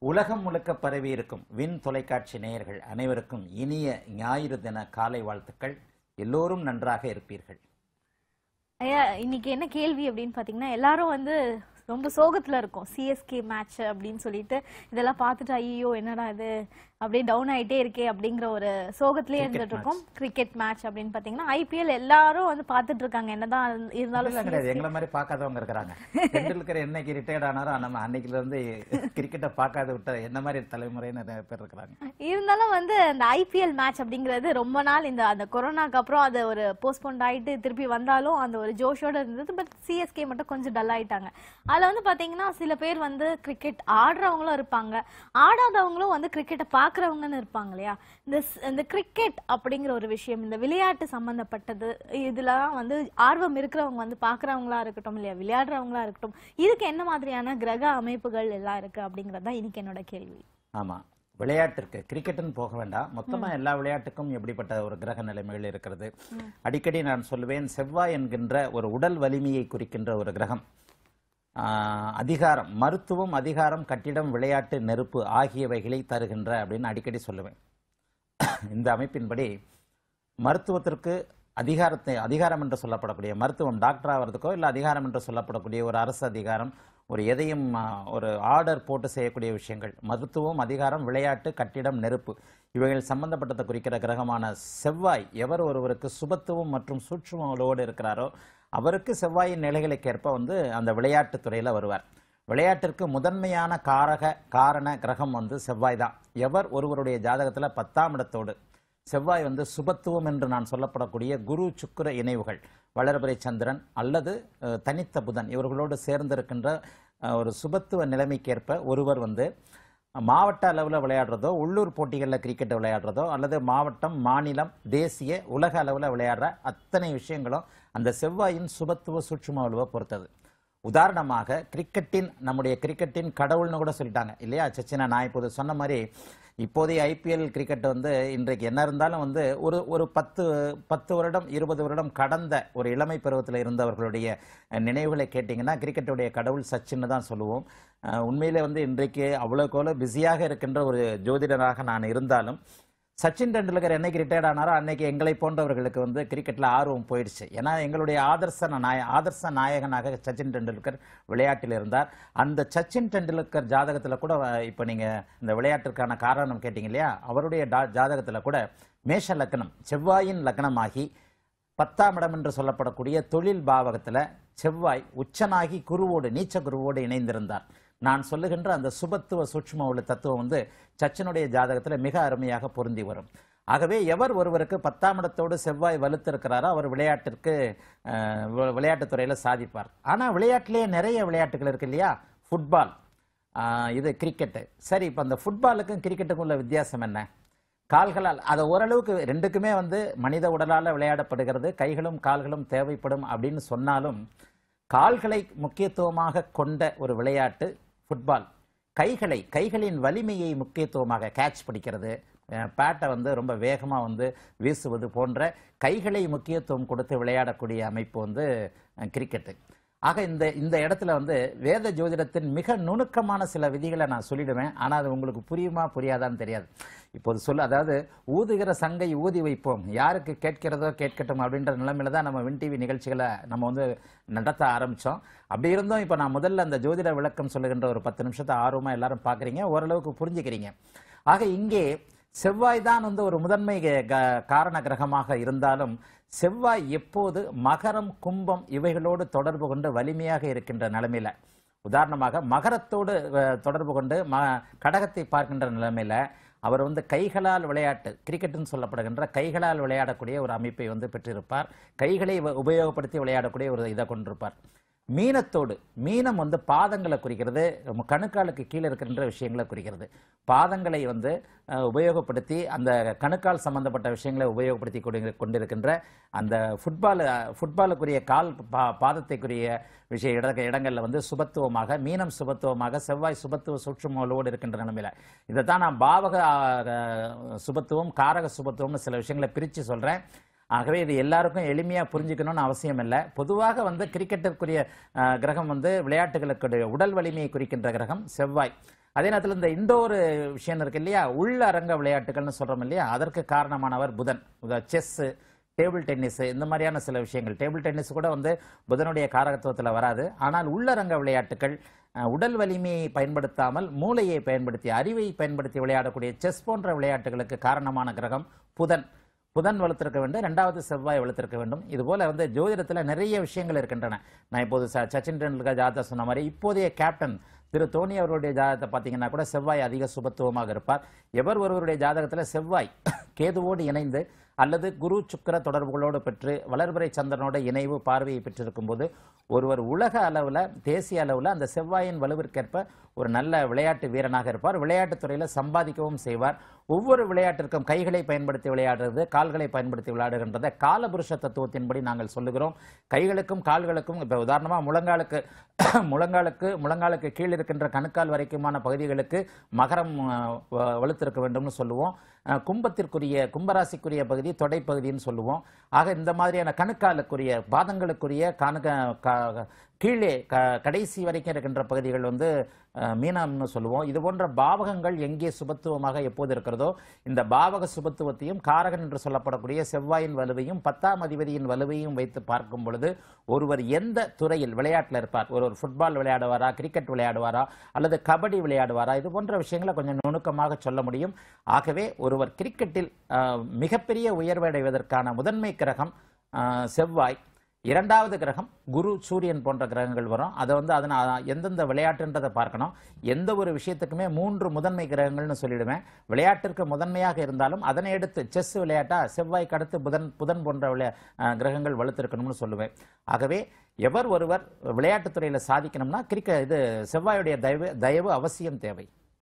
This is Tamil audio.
உலகம் முழுக்க பரவி இருக்கும் விண் தொலைக்காட்சி நேயர்கள் அனைவருக்கும் இனிய ஞாயிறு தின காலை வாழ்த்துக்கள் எல்லோரும் நன்றாக இருப்பீர்கள் ஐயா இன்னைக்கு என்ன கேள்வி அப்படின்னு பாத்தீங்கன்னா எல்லாரும் வந்து ரொம்ப சோகத்துல இருக்கும் சிஎஸ்கே மேட்ச் அப்படின்னு சொல்லிட்டு இதெல்லாம் பார்த்துட்டு ஐயோ என்னடா இது அப்படியே டவுன் ஆயிட்டே இருக்கே அப்படிங்கிற ஒரு சோகத்திலே Cricket இருந்துட்டு இருக்கோம் கிரிக்கெட் மேட்ச் அப்படின்னு பாத்தீங்கன்னா ஐபிஎல் எல்லாரும் வந்து பார்த்துட்டு இருக்காங்க என்னதான் இருந்தாலும் அப்படிலாம் கிடையாது CSK எங்களை மாதிரி பார்க்காதவங்க இருக்கிறாங்க டெண்டுல்கர் என்னைக்கு ரிட்டையர்ட் ஆனாரோ நம்ம அன்னைக்குல இருந்து கிரிக்கெட்டை பார்க்காத விட்ட என்ன மாதிரி தலைமுறை நிறைய பேர் இருக்கிறாங்க இருந்தாலும் வந்து அந்த ஐபிஎல் மேட்ச் அப்படிங்கிறது ரொம்ப நாள் இந்த அந்த கொரோனாக்கு அப்புறம் அது ஒரு போஸ்ட்போன் ஆயிட்டு திருப்பி வந்தாலும் அந்த ஒரு ஜோஷோட இருந்தது பட் சிஎஸ்கே மட்டும் கொஞ்சம் டல் ஆயிட்டாங்க அதுல வந்து பாத்தீங்கன்னா சில பேர் வந்து கிரிக்கெட் ஆடுறவங்களும் இருப்பாங்க ஆடாதவங்களும் வந்து கிரிக்கெட்டை பாக்குறவங்கன்னு இருப்பாங்க இல்லையா இந்த ஸ்- இந்த கிரிக்கெட் அப்படிங்கிற ஒரு விஷயம் இந்த விளையாட்டு சம்பந்தப்பட்டது இதுலலாம் வந்து ஆர்வம் இருக்கிறவங்க வந்து பாக்குறவங்களா இருக்கட்டும் இல்லையா விளையாடுறவங்களா இருக்கட்டும் இதுக்கு என்ன மாதிரியான கிரக அமைப்புகள் எல்லாம் இருக்கு அப்படிங்கறது தான் இன்னைக்கு என்னோட கேள்வி ஆமா விளையாட்டிற்கு கிரிக்கெட்டுன்னு போக வேண்டாம் மொத்தமா எல்லா விளையாட்டுக்கும் எப்படிப்பட்ட ஒரு கிரக நிலைமைகள் இருக்கிறது அடிக்கடி நான் சொல்லுவேன் செவ்வாய் என்கின்ற ஒரு உடல் வலிமையை குறிக்கின்ற ஒரு கிரகம் ஆஹ், அதிகாரம் மருத்துவம் அதிகாரம் கட்டிடம் விளையாட்டு நெருப்பு ஆகியவைகளை தருகின்ற அப்படின்னு அடிக்கடி சொல்லுவேன் இந்த அமைப்பின்படி மருத்துவத்திற்கு அதிகாரத்தை அதிகாரம் என்று சொல்லப்படக்கூடிய மருத்துவம் டாக்டர் ஆகிறதுக்கோ இல்லை அதிகாரம் என்று சொல்லப்படக்கூடிய ஒரு அரசு அதிகாரம் ஒரு எதையும் ஆ, ஒரு ஆர்டர் போட்டு செய்யக்கூடிய விஷயங்கள் மருத்துவம் அதிகாரம் விளையாட்டு கட்டிடம் நெருப்பு இவைகள் சம்பந்தப்பட்டதை குறிக்கிற கிரகமான செவ்வாய் எவர் ஒருவருக்கு சுபத்துவம் மற்றும் சூட்சுமங்களோடு இருக்கிறாரோ அவருக்கு செவ்வாயின் நிலைகளுக்கேற்ப வந்து அந்த விளையாட்டுத் துறையில் வருவார் விளையாட்டிற்கு முதன்மையான காரக காரண கிரகம் வந்து செவ்வாய் தான் எவர் ஒருவருடைய ஜாதகத்தில் பத்தாம் இடத்தோடு செவ்வாய் வந்து சுபத்துவம் என்று நான் சொல்லப்படக்கூடிய குரு சுக்கிர இணைவுகள் வளர்பிறை சந்திரன் அல்லது அஹ், தனித்த புதன் இவர்களோடு சேர்ந்திருக்கின்ற அஹ், ஒரு சுபத்துவ நிலைமைக்கேற்ப ஒருவர் வந்து மாவட்ட அளவில் விளையாடுறதோ உள்ளூர் போட்டிகளில் கிரிக்கெட் விளையாடுறதோ அல்லது மாவட்டம் மாநிலம் தேசிய உலக அளவில் விளையாடுற அத்தனை விஷயங்களும் அந்த செவ்வாயின் சுபத்துவ சூட்சும வலுவை பொறுத்தது உதாரணமாக கிரிக்கெட்டின் நம்முடைய கிரிக்கெட்டின் கடவுள்னு கூட சொல்லிட்டாங்க இல்லையா சச்சினா நான் இப்போது சொன்ன மாதிரி இப்போதைய ஐபிஎல் கிரிக்கெட் வந்து இன்றைக்கு என்ன இருந்தாலும் வந்து ஒரு ஒரு பத்து பத்து வருடம் இருபது வருடம் கடந்த ஒரு இளமை பருவத்தில் இருந்தவர்களுடைய அஹ், நினைவுகளை கேட்டிங்கன்னா கிரிக்கெட்டுடைய கடவுள் சச்சின்னு தான் சொல்லுவோம் அஹ், உண்மையிலே வந்து இன்றைக்கு அவ்வளோக்கோல பிஸியாக இருக்கின்ற ஒரு ஜோதிடராக நான் இருந்தாலும் சச்சின் டெண்டுல்கர் என்னைக்கு ரிட்டையர்ட் ஆனாரோ அன்னைக்கு எங்களை போன்றவர்களுக்கு வந்து கிரிக்கெட்ல ஆர்வம் போயிடுச்சு ஏன்னா எங்களுடைய ஆதர்ச நாய ஆதர்ச நாயகனாக சச்சின் டெண்டுல்கர் விளையாட்டில் இருந்தார் அந்த சச்சின் டெண்டுல்கர் ஜாதகத்துல கூட அஹ், இப்போ நீங்க இந்த விளையாட்டிற்கான காரணம் கேட்டீங்க இல்லையா அவருடைய டா- ஜாதகத்துல கூட மேஷ லக்னம் செவ்வாயின் லக்னமாகி பத்தாம் இடம் என்று சொல்லப்படக்கூடிய தொழில் பாவகத்துல செவ்வாய் உச்சனாகி குருவோடு நீச்ச குருவோடு இணைந்திருந்தார் நான் சொல்லுகின்ற அந்த சுபத்துவ சூட்சும உள்ள தத்துவம் வந்து சச்சினுடைய ஜாதகத்துல மிக அருமையாக பொருந்தி வரும் ஆகவே எவர் ஒருவருக்கு பத்தாம் இடத்தோடு செவ்வாய் வலுத்திருக்கிறாரோ அவர் விளையாட்டிற்கு அஹ், வி- விளையாட்டுத் துறையில சாதிப்பார் ஆனா விளையாட்டிலேயே நிறைய விளையாட்டுகள் இருக்கு இல்லையா ஃபுட்பால் ஆஹ் இது கிரிக்கெட்டு சரி இப்போ அந்த ஃபுட்பாலுக்கும் கிரிக்கெட்டுக்கும் உள்ள வித்தியாசம் என்ன கால்களால் அதை ஓரளவுக்கு ரெண்டுக்குமே வந்து மனித உடலால் விளையாடப்படுகிறது கைகளும் கால்களும் தேவைப்படும் அப்படின்னு சொன்னாலும் கால்களை முக்கியத்துவமாக கொண்ட ஒரு விளையாட்டு ஃபுட்பால் கைகளை கைகளின் வலிமையை முக்கியத்துவமாக கேட்ச் பிடிக்கிறது பேட்டை வந்து ரொம்ப வேகமாக வந்து வீசுவது போன்ற கைகளை முக்கியத்துவம் கொடுத்து விளையாடக்கூடிய அமைப்பு வந்து அஹ், கிரிக்கெட்டு ஆக இந்த இந்த இடத்துல வந்து வேத ஜோதிடத்தின் மிக நுணுக்கமான சில விதிகளை நான் சொல்லிடுவேன் ஆனால் அது உங்களுக்கு புரியுமா புரியாதான்னு தெரியாது இப்போது சொல்ல அதாவது ஊதுகிற சங்கை ஊதி வைப்போம் யாருக்கு கேட்கிறதோ கேட்கட்டும் அப்படின்ற நிலைமையில தான் நம்ம வின் டிவி நிகழ்ச்சிகளை நம்ம வந்து நடத்த ஆரம்பித்தோம் அப்படி இருந்தும் இப்போ நான் முதல்ல அந்த ஜோதிட விளக்கம் சொல்லுகின்ற ஒரு பத்து நிமிஷத்தை ஆர்வமாக எல்லாரும் பார்க்குறீங்க ஓரளவுக்கு புரிஞ்சுக்கிறீங்க ஆக இங்கே செவ்வாய் தான் வந்து ஒரு முதன்மை க- க- காரண கிரகமாக இருந்தாலும் செவ்வாய் எப்போது மகரம் கும்பம் இவைகளோடு தொடர்பு கொண்டு வலிமையாக இருக்கின்ற நிலைமையில உதாரணமாக மகரத்தோடு அஹ், தொடர்பு கொண்டு ம கடகத்தை பார்க்கின்ற நிலைமையில அவர் வந்து கைகளால் விளையாட்டு கிரிக்கெட்டுன்னு சொல்லப்படுகின்ற கைகளால் விளையாடக்கூடிய ஒரு அமைப்பை வந்து பெற்றிருப்பார் கைகளை வ- உபயோகப்படுத்தி விளையாடக்கூடிய ஒரு இதை கொண்டிருப்பார் மீனத்தோடு மீனம் வந்து பாதங்களை குறிக்கிறது நம்ம கணுக்காலுக்கு கீழே இருக்கின்ற விஷயங்களை குறிக்கிறது பாதங்களை வந்து அஹ், உபயோகப்படுத்தி அந்த கணுக்கால் சம்பந்தப்பட்ட விஷயங்களை உபயோகப்படுத்தி கொண்டு- கொண்டிருக்கின்ற அந்த ஃபுட்பால் ஃபுட்பாலுக்குரிய கால் பா பாதத்தைக்குரிய விஷய இட இடங்களில் வந்து சுபத்துவமாக மீனம் சுபத்துவமாக செவ்வாய் சுபத்துவ சூட்சுமங்களோடு இருக்கின்ற நிலைமையில இதை தான் நான் பாவக அஹ், சுபத்துவம் காரக சுபத்துவம்னு சில விஷயங்களை பிரித்து சொல்கிறேன் ஆகவே இது எல்லாருக்கும் எளிமையாக புரிஞ்சுக்கணும்னு அவசியம் இல்லை பொதுவாக வந்து கிரிக்கெட்டிற்குரிய அஹ், கிரகம் வந்து விளையாட்டுகளுக்குடைய உடல் வலிமையை குறிக்கின்ற கிரகம் செவ்வாய் அதே நேரத்தில் இந்த இண்டோர் விஷயம் இருக்கு இல்லையா உள்ளரங்க விளையாட்டுகள்னு சொல்றோம் இல்லையா அதற்கு காரணமானவர் புதன் செஸ் டேபிள் டென்னிஸ் இந்த மாதிரியான சில விஷயங்கள் டேபிள் டென்னிஸ் கூட வந்து புதனுடைய காரகத்துவத்தில் வராது ஆனால் உள்ளரங்க விளையாட்டுகள் அஹ், உடல் வலிமையை பயன்படுத்தாமல் மூளையை பயன்படுத்தி அறிவை பயன்படுத்தி விளையாடக்கூடிய செஸ் போன்ற விளையாட்டுகளுக்கு காரணமான கிரகம் புதன் புதன் வளர்த்திருக்க வேண்டும் ரெண்டாவது செவ்வாய் வளர்த்திருக்க வேண்டும் இது போல வந்து ஜோதிடத்தில் நிறைய விஷயங்கள் இருக்கின்றன நான் இப்போது ச- சச்சின் டெண்டுல்கர் ஜாதகம் சொன்ன மாதிரி இப்போதைய கேப்டன் திரு தோனி அவருடைய ஜாதகத்தை பார்த்தீங்கன்னா கூட செவ்வாய் அதிக சுபத்துவமாக இருப்பார் எவர் ஒருவருடைய ஜாதகத்தில் செவ்வாய் கேதுவோடு இணைந்து அல்லது குரு சுக்கிர தொடர்புகளோடு பெற்று வளர்பிறை சந்திரனோட இணைவு பார்வையை பெற்றிருக்கும் போது ஒருவர் உலக அளவில் தேசிய அளவில் அந்த செவ்வாயின் வலுவிற்கேற்ப ஒரு நல்ல விளையாட்டு வீரனாக இருப்பார் விளையாட்டுத் துறையில் சம்பாதிக்கவும் செய்வார் ஒவ்வொரு விளையாட்டிற்கும் கைகளை பயன்படுத்தி விளையாடுறது கால்களை பயன்படுத்தி விளையாடுகின்றத காலபுருஷ தத்துவத்தின்படி நாங்கள் சொல்லுகிறோம் கைகளுக்கும் கால்களுக்கும் இப்போ உதாரணமாக முழங்காலுக்கு முழங்காலுக்கு முழங்காலுக்கு கீழ் இருக்கின்ற கணுக்கால் வரைக்குமான பகுதிகளுக்கு மகரம் அஹ், வ- வலுத்திருக்க வேண்டும்னு சொல்லுவோம் அஹ், கும்பத்திற்குரிய கும்பராசிக்குரிய பகுதி தொடைப்பகுதின்னு சொல்லுவோம் ஆக இந்த மாதிரியான கணுக்காலுக்குரிய பாதங்களுக்குரிய கணுக்க க- கீழே க கடைசி வரைக்கும் இருக்கின்ற பகுதிகள் வந்து அஹ், மீனம்னு சொல்லுவோம் இது போன்ற பாவகங்கள் எங்கே சுபத்துவமாக எப்போது இருக்கிறதோ இந்த பாவக சுபத்துவத்தையும் காரகன் என்று சொல்லப்படக்கூடிய செவ்வாயின் வலுவையும் பத்தாம் அதிபதியின் வலுவையும் வைத்து பார்க்கும் பொழுது ஒருவர் எந்த துறையில் விளையாட்டில் இருப்பார் ஒருவர் ஃபுட்பால் விளையாடுவாரா கிரிக்கெட் விளையாடுவாரா அல்லது கபடி விளையாடுவாரா இது போன்ற விஷயங்களை கொஞ்சம் நுணுக்கமாக சொல்ல முடியும் ஆகவே ஒருவர் கிரிக்கெட்டில் அஹ், மிகப்பெரிய உயர்வடைவதற்கான முதன்மை கிரகம் அஹ், செவ்வாய் இரண்டாவது கிரகம் குரு சூரியன் போன்ற கிரகங்கள் வரும் அதை வந்து அதனை அ- எந்தெந்த விளையாட்டுன்றதை பார்க்கணும் எந்த ஒரு விஷயத்துக்குமே மூன்று முதன்மை கிரகங்கள்னு சொல்லிடுவேன் விளையாட்டிற்கு முதன்மையாக இருந்தாலும் அதனை எடுத்து செஸ் விளையாட்டா செவ்வாய்க்கு அடுத்து புதன் புதன் போன்ற விளையா அஹ், கிரகங்கள் வலுத்திருக்கணும்னு சொல்லுவேன் ஆகவே எவர் ஒருவர் விளையாட்டுத் துறையில் சாதிக்கணும்னா கிரிக்க இது செவ்வாயுடைய தயவு தயவு அவசியம் தேவை